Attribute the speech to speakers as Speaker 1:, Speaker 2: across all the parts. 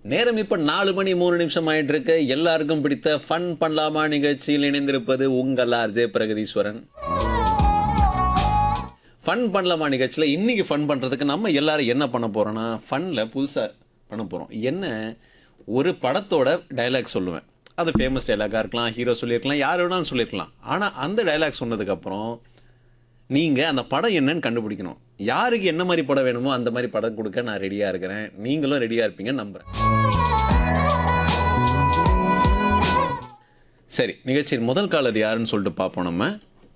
Speaker 1: நேரம் இப்ப நாலு மணி மூணு நிமிஷம் ஆயிட்டு இருக்கு எல்லாருக்கும் பிடித்த ஃபன் பண்ணலாமா நிகழ்ச்சியில் இணைந்திருப்பது உங்கள் ஆர்ஜே பிரகதீஸ்வரன் ஃபன் பண்ணலாமா நிகழ்ச்சியில் இன்னைக்கு ஃபன் பண்ணுறதுக்கு நம்ம எல்லாரும் என்ன பண்ண போறோம்னா ஃபன்னில் புதுசாக பண்ண போகிறோம் என்ன ஒரு படத்தோட டைலாக் சொல்லுவேன் அது ஃபேமஸ் டைலாக்காக இருக்கலாம் ஹீரோ சொல்லியிருக்கலாம் யார் வேணாலும் சொல்லியிருக்கலாம் ஆனால் அந்த டைலாக் சொன்னதுக்கப்புறம் நீங்கள் அந்த படம் என்னன்னு கண்டுபிடிக்கணும் யாருக்கு என்ன மாதிரி படம் வேணுமோ அந்த மாதிரி படம் கொடுக்க நான் ரெடியாக இருக்கிறேன் நீங்களும் ரெடியாக இருப்பீங்கன்னு நம்புகிறேன் சரி நிகழ்ச்சியின் முதல் காலர் யாருன்னு சொல்லிட்டு பார்ப்போம் நம்ம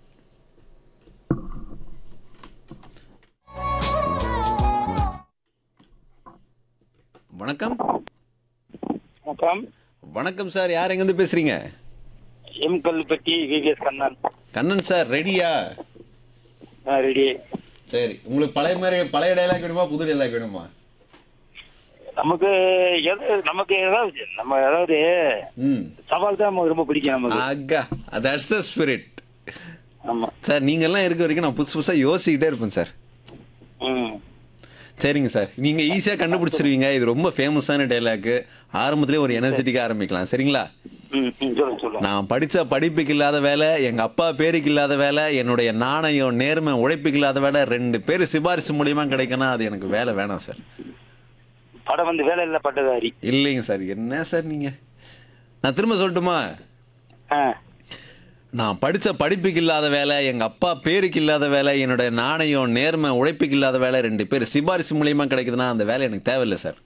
Speaker 1: வணக்கம்
Speaker 2: வணக்கம்
Speaker 1: வணக்கம் சார் யார் எங்கேருந்து பேசுறீங்க
Speaker 2: M Kallupatti VVS Kannan
Speaker 1: Kannan sir ரெடியா
Speaker 2: ரெடி
Speaker 1: சரி உங்களுக்கு பழைய மாதிரி பழைய டைலாக் வேணுமா புது டைலாக் வேணுமா
Speaker 2: நமக்கு எது நமக்கு ஏதாவது நம்ம அதாவது
Speaker 1: ம்
Speaker 2: சவால் தான் நமக்கு ரொம்ப பிடிக்கும் நமக்கு
Speaker 1: அக்கா தட்ஸ் த ஸ்பிரிட்
Speaker 2: ஆமா
Speaker 1: சார் நீங்கெல்லாம் இருக்க வரைக்கும் நான் புதுசு புதுசாக யோசிக்கிட்டே இருப்பேன் சார்
Speaker 2: ம்
Speaker 1: சரிங்க சார் நீங்கள் ஈஸியாக கண்டுபிடிச்சிருவீங்க இது ரொம்ப ஃபேமஸான டைலாக்கு ஆரம்பத்திலே ஒரு எனர்ஜெட்டிக்காக ஆரம்பிக்கலாம் சரிங்களா
Speaker 2: ம் ம், சொல்லுங்க சொல்லுங்க
Speaker 1: நான் படித்த படிப்புக்கு இல்லாத வேலை எங்கள் அப்பா பேருக்கு இல்லாத வேலை என்னுடைய நாணயம் நேர்மை உழைப்புக்கு இல்லாத வேலை ரெண்டு பேர் சிபாரிசு மூலியமா கிடைக்கணும் அது எனக்கு வேலை வேணாம் சார்
Speaker 2: படம் வந்து வேலை இல்ல பட்டதாரி
Speaker 1: இல்லைங்க சார் என்ன சார் நீங்கள் நான் திரும்ப சொல்லட்டுமா
Speaker 2: ஆ
Speaker 1: நான் படித்த படிப்புக்கு இல்லாத வேலை எங்கள் அப்பா பேருக்கு இல்லாத வேலை என்னுடைய நாணயம் நேர்மை உழைப்புக்கு இல்லாத வேலை ரெண்டு பேர் சிபாரிசு மூலியமா கிடைக்குதுன்னா அந்த வேலை எனக்கு தேவையில்லை சார்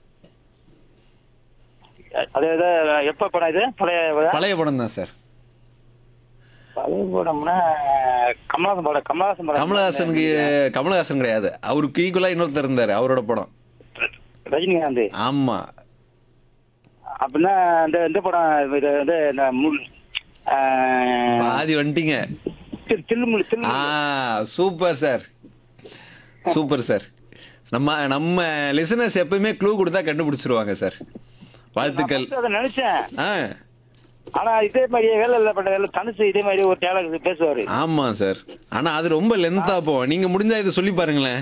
Speaker 2: அதாவது எப்ப படம் இது பழைய
Speaker 1: பழைய படம் தான் சார்
Speaker 2: பழைய படம்னா கமலஹாசன் படம் கமலஹாசன் படம்
Speaker 1: கமலஹாசனுக்கு கமலஹாசன் கிடையாது அவருக்கு ஈக்குவலாக இன்னொருத்தர் இருந்தார் அவரோட படம்
Speaker 2: ரஜினிகாந்த்
Speaker 1: ஆமாம்
Speaker 2: அப்படின்னா இந்த இந்த படம் இது வந்து இந்த முள் ஆ,
Speaker 1: பாதி வந்துட்டீங்க
Speaker 2: தில்- தில்லுமுள்ளு
Speaker 1: ஆ
Speaker 2: Thillumullu
Speaker 1: super sir super sir நம்ம நம்ம லிசனர்ஸ் எப்பயுமே க்ளூ கொடுத்தா கண்டுபிடிச்சிருவாங்க சார் வாழ்த்துக்கள்
Speaker 2: நான் அதை நினைச்சேன்
Speaker 1: ஆ
Speaker 2: ஆனா இதே மாதிரி வேலை இல்ல பட்ட வேலை தனுசு இதே மாதிரி ஒரு டேலக் பேசுவாரு
Speaker 1: ஆமாம் சார் ஆனால் அது ரொம்ப லென்த்தாக போகும் நீங்கள் முடிஞ்சா இதை சொல்லி பாருங்களேன்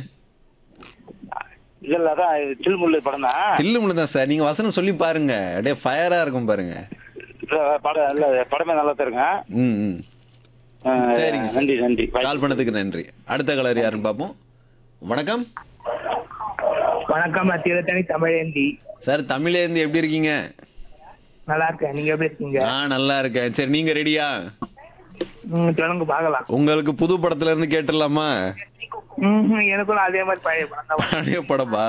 Speaker 2: இல்ல அதான் இது தில்முள்ளு படம் தான்
Speaker 1: தில்லு தான் சார் நீங்கள் வசனம் சொல்லி பாருங்க அப்படியே ஃபயராக இருக்கும் பாருங்க
Speaker 2: படம் இல்ல படமே நல்லா தருங்க
Speaker 1: ம் ம் சரிங்க சார்.
Speaker 2: நன்றி நன்றி
Speaker 1: கால் பண்ணதுக்கு நன்றி அடுத்த கலர் யாருன்னு பார்ப்போம் வணக்கம்
Speaker 3: வணக்கம் நான் திருத்தணி தமிழேந்தி
Speaker 1: சார் தமிழேந்து எப்படி இருக்கீங்க
Speaker 3: நல்லா இருக்கேன் நீங்க எப்படி இருக்கீங்க
Speaker 1: நான் நல்லா இருக்கேன் சரி நீங்கள் ரெடியா
Speaker 3: ம், சொல்லுங்க பாக்கலாம்
Speaker 1: உங்களுக்கு புது படத்துல இருந்து கேட்டுடலாமா
Speaker 3: ம்ஹும், எனக்கும் அதே மாதிரி பழைய படம் தான்
Speaker 1: பழைய படமா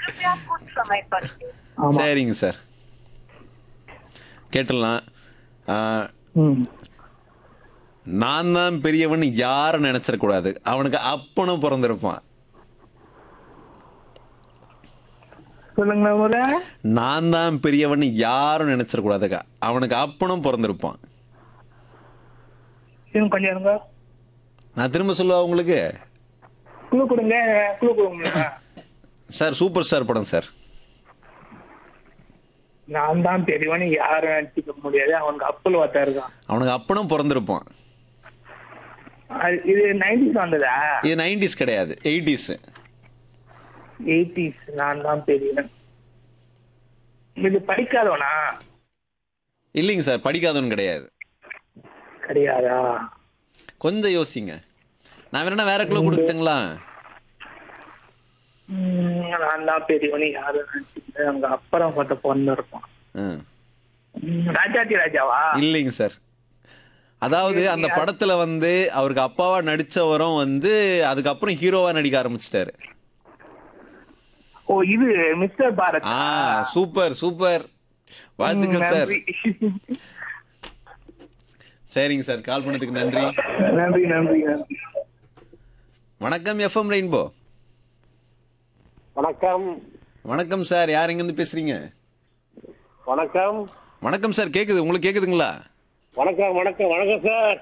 Speaker 3: ஆமா
Speaker 1: சரிங்க சார் கேட்டுடலாம் ஆ,
Speaker 3: ம்.
Speaker 1: நான் தான் பெரியவன் யாரும் நினைச்சிடக்கூடாது அவனுக்கு அப்பனும் பிறந்திருப்பான்
Speaker 3: சொல்லுங்க முறை
Speaker 1: நான் தான் பெரியவன் யாரும் நினைச்சிடக்கூடாதுக்கா அவனுக்கு அப்பனும் பிறந்திருப்பான்
Speaker 3: இன்னும் கொஞ்சம் இருங்க
Speaker 1: நான் திரும்ப சொல்லுவா உங்களுக்கு
Speaker 3: குழு கொடுங்க குழு கொடுங்க
Speaker 1: சார் சூப்பர் ஸ்டார் படம் சார்
Speaker 3: நான் தான் பெரியவன் யாரும் நடிச்சுக்க முடியாது அவனுக்கு அப்பல் வாத்தா இருக்கான்
Speaker 1: அவனுக்கு அப்பனும் பிறந்திருப்பான்
Speaker 3: அது- இது நைன்டிஸ் வந்ததா
Speaker 1: இது நைன்டிஸ் கிடையாது எயிட்டிஸ்
Speaker 3: எயிட்டிஸ் நான் தான் பெரியவன் இது படிக்காதவனா
Speaker 1: இல்லைங்க சார் படிக்காதவன் கிடையாது
Speaker 3: கிடையாதா
Speaker 1: கொஞ்சம் யோசிங்க நான் வேணா வேற கிலோ கொடுத்துட்டுங்களா
Speaker 3: ம், நான் தான் பெரியவன் யாரும் நடிச்சுக்க அவங்க அப்புறம் பார்த்த பொண்ணு இருப்பான்
Speaker 1: ஆ
Speaker 3: ம், ராஜாதி ராஜாவா
Speaker 1: இல்லைங்க சார் அதாவது அந்த படத்துல வந்து அவருக்கு அப்பாவா நடிச்சவரும் வந்து அதுக்கப்புறம் ஹீரோவா நடிக்க ஆரம்பிச்சிட்டாரு
Speaker 3: ஓ இது மிஸ்டர் பாரத்
Speaker 1: ஆ சூப்பர் சூப்பர் வாழ்த்துக்கள் சார் சரிங்க சார் கால் பண்ணதுக்கு நன்றி
Speaker 3: நன்றி நன்றி நன்றி
Speaker 1: வணக்கம் எஃப்எம் ரெயின்போ
Speaker 2: வணக்கம்
Speaker 1: வணக்கம் சார் யார் எங்கேருந்து பேசுறீங்க
Speaker 2: வணக்கம்
Speaker 1: வணக்கம் சார் கேக்குது உங்களுக்கு கேக்குதுங்களா
Speaker 2: வணக்கம் வணக்கம் வணக்கம் சார்